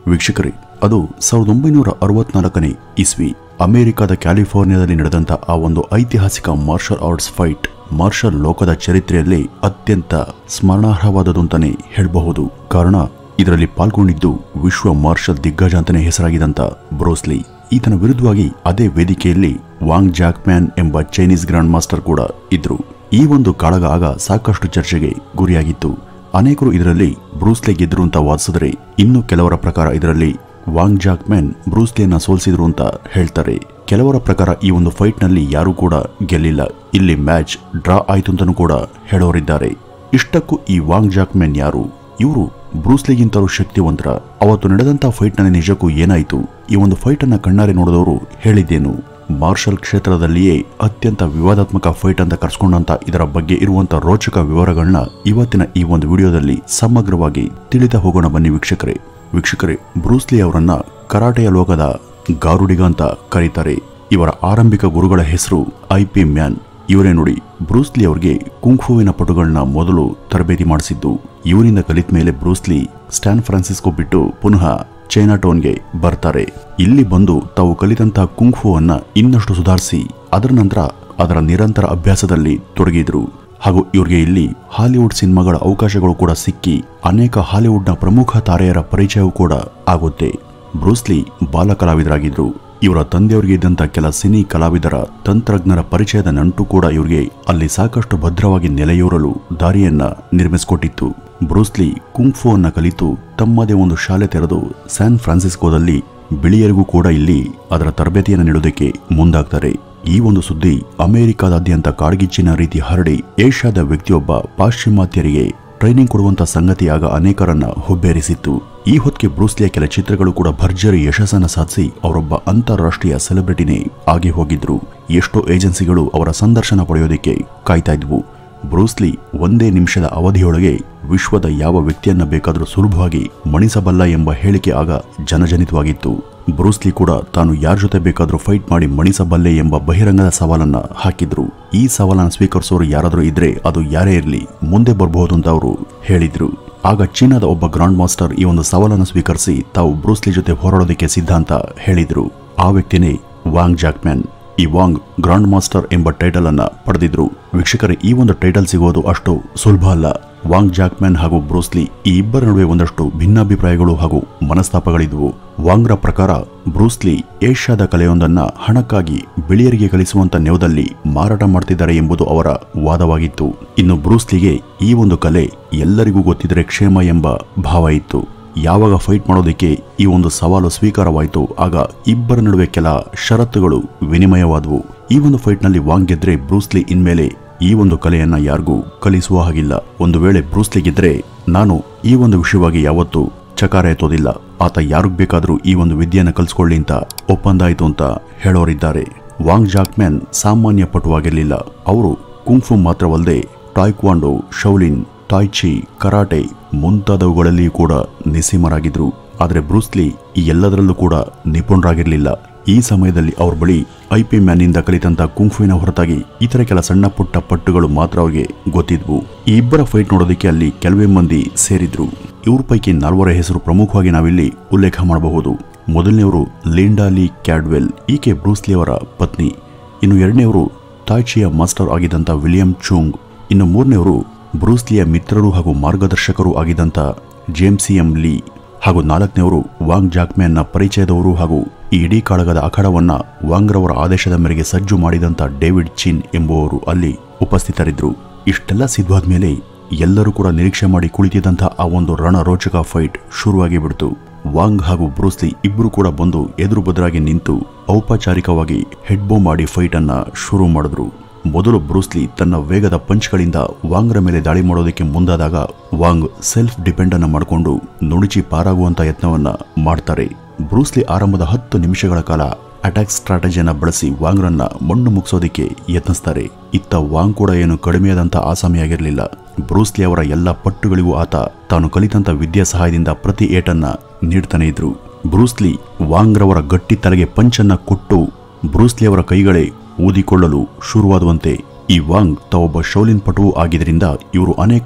ವೀಕ್ಷಕರೇ ಅದು ಸಾವಿರದ ಒಂಬೈನೂರ ಅರವತ್ನಾಲ್ಕನೇ ಇಸ್ವಿ ಅಮೆರಿಕದ ಕ್ಯಾಲಿಫೋರ್ನಿಯಾದಲ್ಲಿ ನಡೆದಂತ ಆ ಒಂದು ಐತಿಹಾಸಿಕ ಮಾರ್ಷಲ್ ಆರ್ಟ್ಸ್ ಫೈಟ್ ಮಾರ್ಷಲ್ ಲೋಕದ ಚರಿತ್ರೆಯಲ್ಲಿ ಅತ್ಯಂತ ಸ್ಮರಣಾರ್ಹವಾದದ್ದು ಅಂತಾನೆ ಹೇಳಬಹುದು ಕಾರಣ ಇದರಲ್ಲಿ ಪಾಲ್ಗೊಂಡಿದ್ದು ವಿಶ್ವ ಮಾರ್ಷಲ್ ದಿಗ್ಗಜ ಅಂತಾನೆ ಹೆಸರಾಗಿದ್ದಂತ ಬ್ರೋಸ್ಲಿ ಈತನ ವಿರುದ್ಧವಾಗಿ ಅದೇ ವೇದಿಕೆಯಲ್ಲಿ ವಾಂಗ್ ಜಾಕ್ಮ್ಯಾನ್ ಎಂಬ ಚೈನೀಸ್ ಗ್ರ್ಯಾಂಡ್ ಮಾಸ್ಟರ್ ಕೂಡ ಇದ್ರು ಈ ಒಂದು ಕಾಳಗ ಆಗ ಸಾಕಷ್ಟು ಚರ್ಚೆಗೆ ಗುರಿಯಾಗಿತ್ತು ಅನೇಕರು ಇದರಲ್ಲಿ ಬ್ರೂಸ್ಲೆ ಗೆದ್ರು ಅಂತ ವಾದಿಸಿದರೆ ಇನ್ನು ಕೆಲವರ ಪ್ರಕಾರ ಇದರಲ್ಲಿ ವಾಂಗ್ ಜಾಕ್ ಮ್ಯಾನ್ ಬ್ರೂಸ್ಲಿಯನ್ನ ಸೋಲಿಸಿದ್ರು ಅಂತ ಹೇಳ್ತಾರೆ ಕೆಲವರ ಪ್ರಕಾರ ಈ ಒಂದು ಫೈಟ್ ನಲ್ಲಿ ಯಾರೂ ಕೂಡ ಗೆಲ್ಲಿಲ್ಲ ಇಲ್ಲಿ ಮ್ಯಾಚ್ ಡ್ರಾ ಆಯ್ತು ಅಂತನೂ ಕೂಡ ಹೇಳೋರಿದ್ದಾರೆ ಇಷ್ಟಕ್ಕೂ ಈ ವಾಂಗ್ ಜಾಕ್ ಮ್ಯಾನ್ ಯಾರು ಇವರು ಬ್ರೂಸ್ಲಿಗಿಂತಲೂ ಶಕ್ತಿವಂತರ ಅವತ್ತು ನಡೆದಂತ ಫೈಟ್ ನಲ್ಲಿ ನಿಜಕ್ಕೂ ಏನಾಯ್ತು ಈ ಒಂದು ಫೈಟ್ ಅನ್ನ ಕಣ್ಣಾರೆ ನೋಡಿದವರು ಹೇಳಿದ್ದೇನು ಮಾರ್ಷಲ್ ಕ್ಷೇತ್ರದಲ್ಲಿಯೇ ಅತ್ಯಂತ ವಿವಾದಾತ್ಮಕ ಫೈಟ್ ಅಂತ ಕರ್ಸ್ಕೊಂಡಂತ ಇದರ ಬಗ್ಗೆ ಇರುವಂತ ರೋಚಕ ವಿವರಗಳನ್ನ ಇವತ್ತಿನ ಈ ಒಂದು ವಿಡಿಯೋದಲ್ಲಿ ಸಮಗ್ರವಾಗಿ ತಿಳಿತಾ ಹೋಗೋಣ ಬನ್ನಿ ವೀಕ್ಷಕರೇ ವೀಕ್ಷಕರೇ ಬ್ರೂಸ್ಲಿ ಅವರನ್ನ ಕರಾಟೆಯ ಲೋಕದ ಗಾರುಡಿಗ ಅಂತ ಕರೀತಾರೆ ಇವರ ಆರಂಭಿಕ ಗುರುಗಳ ಹೆಸರು ಐ ಪಿ ಮ್ಯಾನ್ ಇವರೇ ನೋಡಿ ಬ್ರೂಸ್ಲಿ ಅವರಿಗೆ ಕುಂಫುವಿನ ಪಟುಗಳನ್ನ ಮೊದಲು ತರಬೇತಿ ಮಾಡಿಸಿದ್ದು ಇವರಿಂದ ಕಲಿತ ಮೇಲೆ ಬ್ರೂಸ್ಲಿ ಸ್ಟ್ಯಾನ್ ಫ್ರಾನ್ಸಿಸ್ಕೋ ಬಿಟ್ಟು ಪುನಃ ಚೈನಾ ಟೌನ್ಗೆ ಬರ್ತಾರೆ ಇಲ್ಲಿ ಬಂದು ತಾವು ಕಲಿತಂತಹ ಕುಂಫುವನ್ನ ಇನ್ನಷ್ಟು ಸುಧಾರಿಸಿ ಅದರ ನಂತರ ಅದರ ನಿರಂತರ ಅಭ್ಯಾಸದಲ್ಲಿ ತೊಡಗಿದ್ರು ಹಾಗೂ ಇವ್ರಿಗೆ ಇಲ್ಲಿ ಹಾಲಿವುಡ್ ಸಿನಿಮಾಗಳ ಅವಕಾಶಗಳು ಕೂಡ ಸಿಕ್ಕಿ ಅನೇಕ ಹಾಲಿವುಡ್ನ ಪ್ರಮುಖ ತಾರೆಯರ ಪರಿಚಯವೂ ಕೂಡ ಆಗುತ್ತೆ ಬ್ರೂಸ್ಲಿ ಬಾಲ ಕಲಾವಿದರಾಗಿದ್ರು ಇವರ ತಂದೆಯವರಿಗೆ ಇದ್ದಂತ ಕೆಲ ಸಿನಿ ಕಲಾವಿದರ ತಂತ್ರಜ್ಞರ ಪರಿಚಯದ ನಂಟು ಕೂಡ ಇವರಿಗೆ ಅಲ್ಲಿ ಸಾಕಷ್ಟು ಭದ್ರವಾಗಿ ನೆಲೆಯೂರಲು ದಾರಿಯನ್ನ ನಿರ್ಮಿಸಿಕೊಟ್ಟಿತ್ತು ಬ್ರೂಸ್ಲಿ ಕುಂಫು ಅನ್ನ ಕಲಿತು ತಮ್ಮದೇ ಒಂದು ಶಾಲೆ ತೆರೆದು ಸ್ಯಾನ್ ಫ್ರಾನ್ಸಿಸ್ಕೋದಲ್ಲಿ ಬಿಳಿಯರಿಗೂ ಕೂಡ ಇಲ್ಲಿ ಅದರ ತರಬೇತಿಯನ್ನು ನೀಡೋದಕ್ಕೆ ಮುಂದಾಗ್ತಾರೆ ಈ ಒಂದು ಸುದ್ದಿ ಅಮೆರಿಕಾದಾದ್ಯಂತ ಕಾಡ್ಗಿಚ್ಚಿನ ರೀತಿ ಹರಡಿ ಏಷ್ಯಾದ ವ್ಯಕ್ತಿಯೊಬ್ಬ ಪಾಶ್ಚಿಮಾತ್ಯರಿಗೆ ಟ್ರೈನಿಂಗ್ ಕೊಡುವಂತ ಸಂಗತಿ ಆಗ ಅನೇಕರನ್ನ ಹುಬ್ಬೇರಿಸಿತ್ತು ಈ ಹೊತ್ತಿಗೆ ಬ್ರೂಸ್ಲಿಯ ಕೆಲ ಚಿತ್ರಗಳು ಕೂಡ ಭರ್ಜರಿ ಯಶಸ್ಸನ್ನ ಸಾಧಿಸಿ ಅವರೊಬ್ಬ ಅಂತಾರಾಷ್ಟ್ರೀಯ ಸೆಲೆಬ್ರಿಟಿನೇ ಆಗಿ ಹೋಗಿದ್ರು ಎಷ್ಟೋ ಏಜೆನ್ಸಿಗಳು ಅವರ ಸಂದರ್ಶನ ಪಡೆಯೋದಕ್ಕೆ ಕಾಯ್ತಾ ಇದ್ವು ಬ್ರೂಸ್ಲಿ ಒಂದೇ ನಿಮಿಷದ ಅವಧಿಯೊಳಗೆ ವಿಶ್ವದ ಯಾವ ವ್ಯಕ್ತಿಯನ್ನ ಬೇಕಾದರೂ ಸುಲಭವಾಗಿ ಮಣಿಸಬಲ್ಲ ಎಂಬ ಹೇಳಿಕೆ ಆಗ ಜನಜನಿತವಾಗಿತ್ತು ಬ್ರೂಸ್ಲಿ ಕೂಡ ತಾನು ಯಾರ ಜೊತೆ ಬೇಕಾದರೂ ಫೈಟ್ ಮಾಡಿ ಮಣಿಸಬಲ್ಲೆ ಎಂಬ ಬಹಿರಂಗದ ಸವಾಲನ್ನ ಹಾಕಿದ್ರು ಈ ಸವಾಲನ್ನು ಸ್ವೀಕರಿಸೋರು ಯಾರಾದರೂ ಇದ್ರೆ ಅದು ಯಾರೇ ಇರಲಿ ಮುಂದೆ ಬರಬಹುದು ಅಂತ ಅವರು ಹೇಳಿದ್ರು ಆಗ ಚೀನಾದ ಒಬ್ಬ ಗ್ರಾಂಡ್ ಮಾಸ್ಟರ್ ಈ ಒಂದು ಸವಾಲನ್ನು ಸ್ವೀಕರಿಸಿ ತಾವು ಬ್ರೂಸ್ಲಿ ಜೊತೆ ಹೋರಾಡೋದಕ್ಕೆ ಸಿದ್ಧ ಅಂತ ಹೇಳಿದ್ರು ಆ ವ್ಯಕ್ತಿನೇ ವಾಂಗ್ ಜಾಕ್ಮ್ಯಾನ್ ಈ ವಾಂಗ್ ಗ್ರಾಂಡ್ ಮಾಸ್ಟರ್ ಎಂಬ ಟೈಟಲ್ ಅನ್ನ ಪಡೆದಿದ್ರು ವೀಕ್ಷಕರೇ ಈ ಒಂದು ಟೈಟಲ್ ಸಿಗೋದು ಅಷ್ಟು ಸುಲಭ ಅಲ್ಲ ವಾಂಗ್ ಜಾಕ್ಮ್ಯಾನ್ ಹಾಗೂ ಬ್ರೂಸ್ಲಿ ಈ ಇಬ್ಬರ ನಡುವೆ ಒಂದಷ್ಟು ಭಿನ್ನಾಭಿಪ್ರಾಯಗಳು ಹಾಗೂ ಮನಸ್ತಾಪಗಳಿದ್ವು ವಾಂಗ್ರ ಪ್ರಕಾರ ಬ್ರೂಸ್ಲಿ ಏಷ್ಯಾದ ಕಲೆಯೊಂದನ್ನ ಹಣಕ್ಕಾಗಿ ಬಿಳಿಯರಿಗೆ ಕಲಿಸುವಂತ ನೆವದಲ್ಲಿ ಮಾರಾಟ ಮಾಡ್ತಿದ್ದಾರೆ ಎಂಬುದು ಅವರ ವಾದವಾಗಿತ್ತು ಇನ್ನು ಬ್ರೂಸ್ಲಿಗೆ ಈ ಒಂದು ಕಲೆ ಎಲ್ಲರಿಗೂ ಗೊತ್ತಿದ್ರೆ ಕ್ಷೇಮ ಎಂಬ ಭಾವ ಇತ್ತು ಯಾವಾಗ ಫೈಟ್ ಮಾಡೋದಕ್ಕೆ ಈ ಒಂದು ಸವಾಲು ಸ್ವೀಕಾರವಾಯಿತು ಆಗ ಇಬ್ಬರ ನಡುವೆ ಕೆಲ ಷರತ್ತುಗಳು ವಿನಿಮಯವಾದವು ಈ ಒಂದು ಫೈಟ್ನಲ್ಲಿ ವಾಂಗ್ ಗೆದ್ರೆ ಬ್ರೂಸ್ಲಿ ಇನ್ಮೇಲೆ ಈ ಒಂದು ಕಲೆಯನ್ನ ಯಾರಿಗೂ ಕಲಿಸುವ ಹಾಗಿಲ್ಲ ಒಂದು ವೇಳೆ ಬ್ರೂಸ್ಲಿ ಗೆದ್ರೆ ನಾನು ಈ ಒಂದು ವಿಷಯವಾಗಿ ಯಾವತ್ತೂ ಚಕಾರ ಎತ್ತೋದಿಲ್ಲ ಆತ ಯಾರಿಗ್ ಬೇಕಾದರೂ ಈ ಒಂದು ವಿದ್ಯೆಯನ್ನು ಕಲಿಸ್ಕೊಳ್ಳಿ ಅಂತ ಒಪ್ಪಂದ ಆಯಿತು ಅಂತ ಹೇಳೋರಿದ್ದಾರೆ ವಾಂಗ್ ಜಾಕ್ಮ್ಯಾನ್ ಸಾಮಾನ್ಯ ಪಟುವಾಗಿರಲಿಲ್ಲ ಅವರು ಕುಂಫು ಮಾತ್ರವಲ್ಲದೆ ಟಾಯ್ಕ್ವಾಂಡೋ ಶೌಲಿನ್ ಟಾಯ್ಚಿ ಕರಾಟೆ ಮುಂತಾದವುಗಳಲ್ಲಿಯೂ ಕೂಡ ನಿಸ್ಸೀಮರಾಗಿದ್ರು ಆದರೆ ಬ್ರೂಸ್ಲಿ ಈ ಎಲ್ಲದರಲ್ಲೂ ಕೂಡ ನಿಪುಣರಾಗಿರಲಿಲ್ಲ ಈ ಸಮಯದಲ್ಲಿ ಅವ್ರ ಬಳಿ ಐ ಪಿ ಮ್ಯಾನ್ನಿಂದ ಕಲಿತಂತ ಕುಂಫುವಿನ ಹೊರತಾಗಿ ಇತರ ಕೆಲ ಸಣ್ಣ ಪುಟ್ಟ ಪಟ್ಟುಗಳು ಮಾತ್ರ ಅವ್ರಿಗೆ ಗೊತ್ತಿದ್ವು ಈ ಇಬ್ಬರ ಫೈಟ್ ನೋಡೋದಕ್ಕೆ ಅಲ್ಲಿ ಕೆಲವೇ ಮಂದಿ ಸೇರಿದ್ರು ಇವ್ರ ಪೈಕಿ ನಾಲ್ವರ ಹೆಸರು ಪ್ರಮುಖವಾಗಿ ನಾವಿಲ್ಲಿ ಉಲ್ಲೇಖ ಮಾಡಬಹುದು ಮೊದಲನೆಯವರು ಲಿಂಡಾ ಲೀ ಕ್ಯಾಡ್ವೆಲ್ ಈಕೆ ಬ್ರೂಸ್ಲಿ ಅವರ ಪತ್ನಿ ಇನ್ನು ಎರಡನೆಯವರು ತಾಯ್ಚಿಯ ಮಾಸ್ಟರ್ ಆಗಿದ್ದಂಥ ವಿಲಿಯಂ ಚೂಂಗ್ ಇನ್ನು ಮೂರನೆಯವರು ಬ್ರೂಸ್ಲಿಯ ಮಿತ್ರರು ಹಾಗೂ ಮಾರ್ಗದರ್ಶಕರು ಆಗಿದ್ದಂಥ ಜೇಮ್ಸಿಎಂ ಲೀ ಹಾಗೂ ನಾಲ್ಕನೆಯವರು ವಾಂಗ್ ಜಾಕ್ಮ್ಯಾನ್ನ ಪರಿಚಯದವರು ಹಾಗೂ ಈ ಇಡೀ ಕಾಳಗದ ಅಖಾಡವನ್ನ ವಾಂಗ್ರವರ ಆದೇಶದ ಮೇರೆಗೆ ಸಜ್ಜು ಮಾಡಿದಂಥ ಡೇವಿಡ್ ಚಿನ್ ಎಂಬುವವರು ಅಲ್ಲಿ ಉಪಸ್ಥಿತರಿದ್ರು ಇಷ್ಟೆಲ್ಲ ಸಿದ್ಧವಾದ ಮೇಲೆ ಎಲ್ಲರೂ ಕೂಡ ನಿರೀಕ್ಷೆ ಮಾಡಿ ಕುಳಿತಿದ್ದಂಥ ಆ ಒಂದು ರಣರೋಚಕ ಫೈಟ್ ಶುರುವಾಗಿ ಬಿಡ್ತು ವಾಂಗ್ ಹಾಗೂ ಬ್ರೂಸ್ಲಿ ಇಬ್ಬರು ಕೂಡ ಬಂದು ಎದುರು ಬದರಾಗಿ ನಿಂತು ಔಪಚಾರಿಕವಾಗಿ ಹೆಡ್ಬೋ ಮಾಡಿ ಫೈಟ್ ಅನ್ನ ಶುರು ಮಾಡಿದ್ರು ಮೊದಲು ಬ್ರೂಸ್ಲಿ ತನ್ನ ವೇಗದ ಪಂಚ್ಗಳಿಂದ ವಾಂಗ್ರ ಮೇಲೆ ದಾಳಿ ಮಾಡೋದಕ್ಕೆ ಮುಂದಾದಾಗ ವಾಂಗ್ ಸೆಲ್ಫ್ ಡಿಪೆಂಡ್ ಅನ್ನ ಮಾಡಿಕೊಂಡು ನುಣುಚಿ ಪಾರಾಗುವಂತ ಯತ್ನವನ್ನ ಮಾಡ್ತಾರೆ ಬ್ರೂಸ್ಲಿ ಆರಂಭದ ಹತ್ತು ನಿಮಿಷಗಳ ಕಾಲ ಅಟ್ಯಾಕ್ ಸ್ಟ್ರಾಟಜಿಯನ್ನ ಬಳಸಿ ವಾಂಗ್ರನ್ನ ಮಣ್ಣು ಮುಗಿಸೋದಕ್ಕೆ ಯತ್ನಿಸ್ತಾರೆ ಇತ್ತ ವಾಂಗ್ ಕೂಡ ಏನು ಕಡಿಮೆಯಾದಂತ ಆಸಾಮಿಯಾಗಿರಲಿಲ್ಲ ಬ್ರೂಸ್ಲಿ ಅವರ ಎಲ್ಲ ಪಟ್ಟುಗಳಿಗೂ ಆತ ತಾನು ಕಲಿತಂತ ವಿದ್ಯಾ ಸಹಾಯದಿಂದ ಪ್ರತಿ ಏಟನ್ನ ನೀಡ್ತಾನೆ ಇದ್ರು ಬ್ರೂಸ್ಲಿ ವಾಂಗ್ರವರ ಗಟ್ಟಿ ತಲೆಗೆ ಪಂಚನ್ನ ಕೊಟ್ಟು ಬ್ರೂಸ್ಲಿ ಅವರ ಕೈಗಳೇ ಊದಿಕೊಳ್ಳಲು ಶುರುವಾದುವಂತೆ ಈ ವಾಂಗ್ ತಾವೊಬ್ಬ ಶೌಲಿನ್ ಪಟುವು ಆಗಿದ್ದರಿಂದ ಇವರು ಅನೇಕ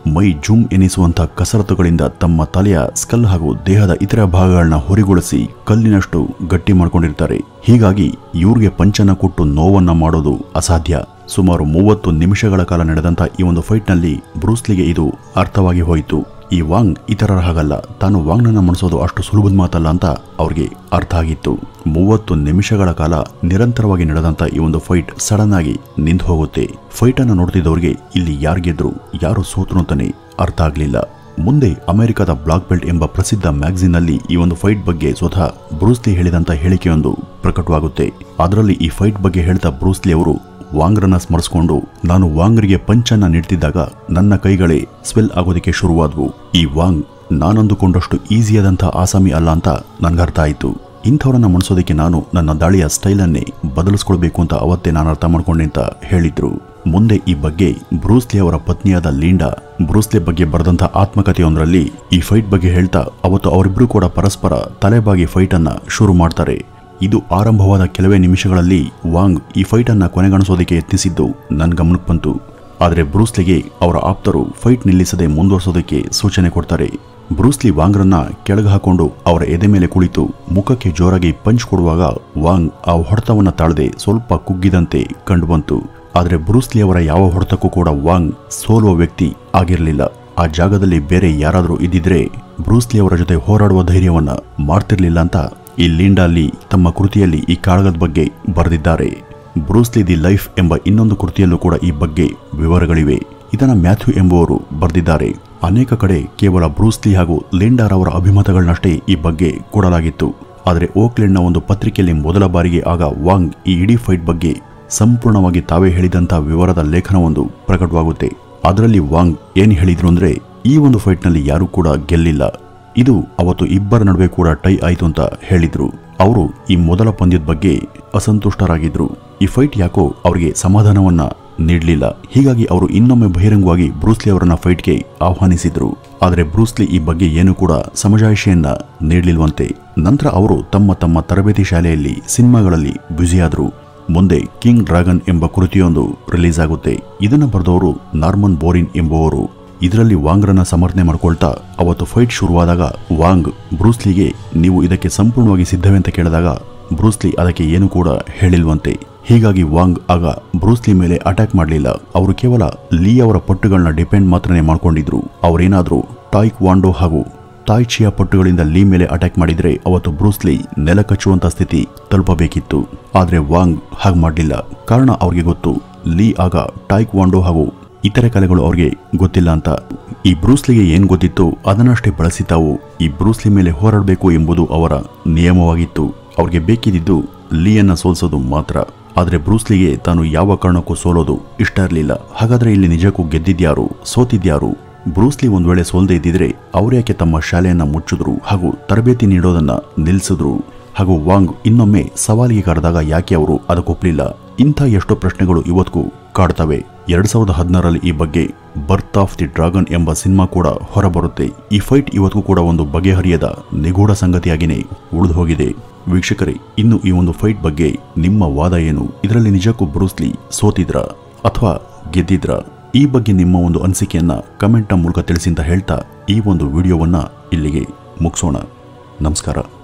ಮೈ ಜುಮ್ ಎನಿಸುವಂತ ಕಸರತ್ತುಗಳಿಂದ ತಮ್ಮ ತಲೆಯ ಸ್ಕಲ್ ಹಾಗೂ ದೇಹದ ಇತರ ಭಾಗಗಳನ್ನ ಹೊರಿಗೊಳಿಸಿ ಕಲ್ಲಿನಷ್ಟು ಗಟ್ಟಿ ಮಾಡ್ಕೊಂಡಿರ್ತಾರೆ ಹೀಗಾಗಿ ಇವ್ರಿಗೆ ಪಂಚನ ಕೊಟ್ಟು ನೋವನ್ನ ಮಾಡೋದು ಅಸಾಧ್ಯ ಸುಮಾರು ಮೂವತ್ತು ನಿಮಿಷಗಳ ಕಾಲ ನಡೆದಂತ ಈ ಒಂದು ಫೈಟ್ನಲ್ಲಿ ಬ್ರೂಸ್ಲಿಗೆ ಇದು ಅರ್ಥವಾಗಿ ಹೋಯಿತು ಈ ವಾಂಗ್ ಇತರರ ಹಾಗಲ್ಲ ತಾನು ವಾಂಗ್ನನ್ನ ಮಣಿಸೋದು ಅಷ್ಟು ಸುಲಭದ ಮಾತಲ್ಲ ಅಂತ ಅವ್ರಿಗೆ ಅರ್ಥ ಆಗಿತ್ತು ಮೂವತ್ತು ನಿಮಿಷಗಳ ಕಾಲ ನಿರಂತರವಾಗಿ ನಡೆದಂತ ಈ ಒಂದು ಫೈಟ್ ಸಡನ್ ಆಗಿ ನಿಂತು ಹೋಗುತ್ತೆ ಫೈಟ್ ಅನ್ನ ನೋಡ್ತಿದ್ದವ್ರಿಗೆ ಇಲ್ಲಿ ಯಾರು ಗೆದ್ರು ಯಾರು ಸೋತರು ಅಂತಾನೆ ಅರ್ಥ ಆಗ್ಲಿಲ್ಲ ಮುಂದೆ ಅಮೆರಿಕದ ಬ್ಲಾಕ್ ಬೆಲ್ಟ್ ಎಂಬ ಪ್ರಸಿದ್ಧ ಮ್ಯಾಗಝಿನ್ ನಲ್ಲಿ ಈ ಒಂದು ಫೈಟ್ ಬಗ್ಗೆ ಸ್ವತಃ ಬ್ರೂಸ್ಲಿ ಹೇಳಿದಂತ ಹೇಳಿಕೆಯೊಂದು ಪ್ರಕಟವಾಗುತ್ತೆ ಅದರಲ್ಲಿ ಈ ಫೈಟ್ ಬಗ್ಗೆ ಹೇಳ್ತಾ ಬ್ರೂಸ್ಲಿ ಅವರು ವಾಂಗ್ರನ್ನ ಸ್ಮರಿಸಿಕೊಂಡು ನಾನು ವಾಂಗ್ರಿಗೆ ಪಂಚನ್ನ ನೀಡ್ತಿದ್ದಾಗ ನನ್ನ ಕೈಗಳೇ ಸ್ವೆಲ್ ಆಗೋದಕ್ಕೆ ಶುರುವಾದ್ವು ಈ ವಾಂಗ್ ನಾನಂದುಕೊಂಡಷ್ಟು ಈಸಿಯಾದಂಥ ಆಸಾಮಿ ಅಲ್ಲ ಅಂತ ನನ್ಗರ್ಥ ಆಯಿತು ಇಂಥವ್ರನ್ನ ಮಣಿಸೋದಕ್ಕೆ ನಾನು ನನ್ನ ದಾಳಿಯ ಸ್ಟೈಲನ್ನೇ ಬದಲಿಸ್ಕೊಳ್ಬೇಕು ಅಂತ ಅವತ್ತೇ ನಾನು ಅರ್ಥ ಮಾಡ್ಕೊಂಡೆ ಅಂತ ಹೇಳಿದ್ರು ಮುಂದೆ ಈ ಬಗ್ಗೆ ಬ್ರೂಸ್ಲಿ ಅವರ ಪತ್ನಿಯಾದ ಲೀಂಡಾ ಬ್ರೂಸ್ಲಿ ಬಗ್ಗೆ ಬರೆದಂಥ ಆತ್ಮಕಥೆಯೊಂದರಲ್ಲಿ ಈ ಫೈಟ್ ಬಗ್ಗೆ ಹೇಳ್ತಾ ಅವತ್ತು ಅವರಿಬ್ರು ಕೂಡ ಪರಸ್ಪರ ತಲೆಬಾಗಿ ಫೈಟ್ ಅನ್ನ ಶುರು ಮಾಡ್ತಾರೆ ಇದು ಆರಂಭವಾದ ಕೆಲವೇ ನಿಮಿಷಗಳಲ್ಲಿ ವಾಂಗ್ ಈ ಫೈಟ್ ಅನ್ನ ಕೊನೆಗಾಣಿಸೋದಕ್ಕೆ ಯತ್ನಿಸಿದ್ದು ನನ್ನ ಗಮನಕ್ಕೆ ಬಂತು ಆದರೆ ಬ್ರೂಸ್ಲಿಗೆ ಅವರ ಆಪ್ತರು ಫೈಟ್ ನಿಲ್ಲಿಸದೆ ಮುಂದುವರಿಸೋದಕ್ಕೆ ಸೂಚನೆ ಕೊಡ್ತಾರೆ ಬ್ರೂಸ್ಲಿ ವಾಂಗ್ರನ್ನ ಕೆಳಗೆ ಹಾಕೊಂಡು ಅವರ ಎದೆ ಮೇಲೆ ಕುಳಿತು ಮುಖಕ್ಕೆ ಜೋರಾಗಿ ಪಂಚ್ ಕೊಡುವಾಗ ವಾಂಗ್ ಆ ಹೊಡೆತವನ್ನ ತಾಳದೆ ಸ್ವಲ್ಪ ಕುಗ್ಗಿದಂತೆ ಕಂಡುಬಂತು ಆದರೆ ಬ್ರೂಸ್ಲಿ ಅವರ ಯಾವ ಹೊಡೆತಕ್ಕೂ ಕೂಡ ವಾಂಗ್ ಸೋಲುವ ವ್ಯಕ್ತಿ ಆಗಿರಲಿಲ್ಲ ಆ ಜಾಗದಲ್ಲಿ ಬೇರೆ ಯಾರಾದರೂ ಇದ್ದಿದ್ರೆ ಬ್ರೂಸ್ಲಿ ಅವರ ಜೊತೆ ಹೋರಾಡುವ ಧೈರ್ಯವನ್ನ ಮಾಡ್ತಿರ್ಲಿಲ್ಲ ಅಂತ ಈ ಲೀಂಡಾಲಿ ತಮ್ಮ ಕೃತಿಯಲ್ಲಿ ಈ ಕಾಳಗದ ಬಗ್ಗೆ ಬರೆದಿದ್ದಾರೆ ಬ್ರೂಸ್ಲಿ ದಿ ಲೈಫ್ ಎಂಬ ಇನ್ನೊಂದು ಕೃತಿಯಲ್ಲೂ ಕೂಡ ಈ ಬಗ್ಗೆ ವಿವರಗಳಿವೆ ಇದನ್ನ ಮ್ಯಾಥ್ಯೂ ಎಂಬುವರು ಬರೆದಿದ್ದಾರೆ ಅನೇಕ ಕಡೆ ಕೇವಲ ಬ್ರೂಸ್ಲಿ ಹಾಗೂ ಲಿಂಡಾರ್ ಅವರ ಅಭಿಮತಗಳನ್ನಷ್ಟೇ ಈ ಬಗ್ಗೆ ಕೊಡಲಾಗಿತ್ತು ಆದರೆ ಓಕ್ಲೆಂಡ್ನ ಒಂದು ಪತ್ರಿಕೆಯಲ್ಲಿ ಮೊದಲ ಬಾರಿಗೆ ಆಗ ವಾಂಗ್ ಈ ಇಡೀ ಫೈಟ್ ಬಗ್ಗೆ ಸಂಪೂರ್ಣವಾಗಿ ತಾವೇ ಹೇಳಿದಂತ ವಿವರದ ಲೇಖನವೊಂದು ಪ್ರಕಟವಾಗುತ್ತೆ ಅದರಲ್ಲಿ ವಾಂಗ್ ಏನ್ ಹೇಳಿದ್ರು ಅಂದ್ರೆ ಈ ಒಂದು ಫೈಟ್ನಲ್ಲಿ ಯಾರೂ ಕೂಡ ಗೆಲ್ಲಿಲ್ಲ ಇದು ಅವತ್ತು ಇಬ್ಬರ ನಡುವೆ ಕೂಡ ಟೈ ಆಯ್ತು ಅಂತ ಹೇಳಿದ್ರು ಅವರು ಈ ಮೊದಲ ಪಂದ್ಯದ ಬಗ್ಗೆ ಅಸಂತುಷ್ಟರಾಗಿದ್ರು ಈ ಫೈಟ್ ಯಾಕೋ ಅವರಿಗೆ ಸಮಾಧಾನವನ್ನ ನೀಡಲಿಲ್ಲ ಹೀಗಾಗಿ ಅವರು ಇನ್ನೊಮ್ಮೆ ಬಹಿರಂಗವಾಗಿ ಬ್ರೂಸ್ಲಿ ಅವರನ್ನ ಫೈಟ್ಗೆ ಆಹ್ವಾನಿಸಿದ್ರು ಆದರೆ ಬ್ರೂಸ್ಲಿ ಈ ಬಗ್ಗೆ ಏನು ಕೂಡ ಸಮಜಾಯಿಷೆಯನ್ನ ನೀಡಲಿಲ್ವಂತೆ ನಂತರ ಅವರು ತಮ್ಮ ತಮ್ಮ ತರಬೇತಿ ಶಾಲೆಯಲ್ಲಿ ಸಿನಿಮಾಗಳಲ್ಲಿ ಬ್ಯುಸಿಯಾದ್ರು ಮುಂದೆ ಕಿಂಗ್ ಡ್ರ್ಯಾಗನ್ ಎಂಬ ಕೃತಿಯೊಂದು ರಿಲೀಸ್ ಆಗುತ್ತೆ ಇದನ್ನ ಬರೆದವರು ನಾರ್ಮನ್ ಬೋರಿನ್ ಎಂಬುವರು ಇದರಲ್ಲಿ ವಾಂಗ್ರನ್ನ ಸಮರ್ಥನೆ ಮಾಡ್ಕೊಳ್ತಾ ಅವತ್ತು ಫೈಟ್ ಶುರುವಾದಾಗ ವಾಂಗ್ ಬ್ರೂಸ್ಲಿಗೆ ನೀವು ಇದಕ್ಕೆ ಸಂಪೂರ್ಣವಾಗಿ ಸಿದ್ಧವೇ ಅಂತ ಕೇಳಿದಾಗ ಬ್ರೂಸ್ಲಿ ಅದಕ್ಕೆ ಏನು ಕೂಡ ಹೇಳಿಲ್ವಂತೆ ಹೀಗಾಗಿ ವಾಂಗ್ ಆಗ ಬ್ರೂಸ್ಲಿ ಮೇಲೆ ಅಟ್ಯಾಕ್ ಮಾಡಲಿಲ್ಲ ಅವರು ಕೇವಲ ಲೀ ಅವರ ಪಟ್ಟುಗಳನ್ನ ಡಿಪೆಂಡ್ ಮಾತ್ರನೇ ಮಾಡ್ಕೊಂಡಿದ್ರು ಅವರೇನಾದ್ರೂ ಟಾಯ್ಕ್ ವಾಂಡೋ ಹಾಗೂ ತಾಯ್ಚಿಯ ಪಟ್ಟುಗಳಿಂದ ಲೀ ಮೇಲೆ ಅಟ್ಯಾಕ್ ಮಾಡಿದ್ರೆ ಅವತ್ತು ಬ್ರೂಸ್ಲಿ ನೆಲ ಕಚ್ಚುವಂತ ಸ್ಥಿತಿ ತಲುಪಬೇಕಿತ್ತು ಆದ್ರೆ ವಾಂಗ್ ಹಾಗೆ ಮಾಡಲಿಲ್ಲ ಕಾರಣ ಅವ್ರಿಗೆ ಗೊತ್ತು ಲೀ ಆಗ ಟಾಯ್ಕ್ ವಾಂಡೋ ಹಾಗೂ ಇತರೆ ಕಲೆಗಳು ಅವ್ರಿಗೆ ಗೊತ್ತಿಲ್ಲ ಅಂತ ಈ ಬ್ರೂಸ್ಲಿಗೆ ಏನ್ ಗೊತ್ತಿತ್ತು ಅದನ್ನಷ್ಟೇ ಬಳಸಿ ತಾವು ಈ ಬ್ರೂಸ್ಲಿ ಮೇಲೆ ಹೋರಾಡಬೇಕು ಎಂಬುದು ಅವರ ನಿಯಮವಾಗಿತ್ತು ಅವ್ರಿಗೆ ಬೇಕಿದ್ದು ಲೀಯನ್ನ ಸೋಲ್ಸೋದು ಮಾತ್ರ ಆದ್ರೆ ಬ್ರೂಸ್ಲಿಗೆ ತಾನು ಯಾವ ಕಾರಣಕ್ಕೂ ಸೋಲೋದು ಇಷ್ಟ ಇರಲಿಲ್ಲ ಹಾಗಾದ್ರೆ ಇಲ್ಲಿ ನಿಜಕ್ಕೂ ಗೆದ್ದಿದ್ಯಾರು ಸೋತಿದ್ಯಾರು ಬ್ರೂಸ್ಲಿ ಒಂದ್ ವೇಳೆ ಸೋಲ್ದೇ ಇದ್ದಿದ್ರೆ ಅವ್ರ್ಯಾಕೆ ತಮ್ಮ ಶಾಲೆಯನ್ನ ಮುಚ್ಚಿದ್ರು ಹಾಗೂ ತರಬೇತಿ ನೀಡೋದನ್ನ ನಿಲ್ಲಿಸಿದ್ರು ಹಾಗೂ ವಾಂಗ್ ಇನ್ನೊಮ್ಮೆ ಸವಾಲಿಗೆ ಕರೆದಾಗ ಯಾಕೆ ಅವರು ಅದಕ್ಕೊಪ್ಲಿಲ್ಲ ಇಂಥ ಎಷ್ಟೋ ಪ್ರಶ್ನೆಗಳು ಇವತ್ತಿಗೂ ಕಾಡ್ತವೆ ಎರಡ್ ಸಾವಿರದ ಹದಿನಾರರಲ್ಲಿ ಈ ಬಗ್ಗೆ ಬರ್ತ್ ಆಫ್ ದಿ ಡ್ರಾಗನ್ ಎಂಬ ಸಿನಿಮಾ ಕೂಡ ಹೊರಬರುತ್ತೆ ಈ ಫೈಟ್ ಇವತ್ತಿಗೂ ಕೂಡ ಒಂದು ಬಗೆಹರಿಯದ ನಿಗೂಢ ಸಂಗತಿಯಾಗಿನೇ ಉಳಿದು ಹೋಗಿದೆ ವೀಕ್ಷಕರೇ ಇನ್ನು ಈ ಒಂದು ಫೈಟ್ ಬಗ್ಗೆ ನಿಮ್ಮ ವಾದ ಏನು ಇದರಲ್ಲಿ ನಿಜಕ್ಕೂ ಬ್ರೂಸ್ಲಿ ಸೋತಿದ್ರ ಅಥವಾ ಗೆದ್ದಿದ್ರ ಈ ಬಗ್ಗೆ ನಿಮ್ಮ ಒಂದು ಅನಿಸಿಕೆಯನ್ನ ಕಮೆಂಟ್ನ ಮೂಲಕ ತಿಳಿಸಿ ಅಂತ ಹೇಳ್ತಾ ಈ ಒಂದು ವಿಡಿಯೋವನ್ನ ಇಲ್ಲಿಗೆ ಮುಗಿಸೋಣ ನಮಸ್ಕಾರ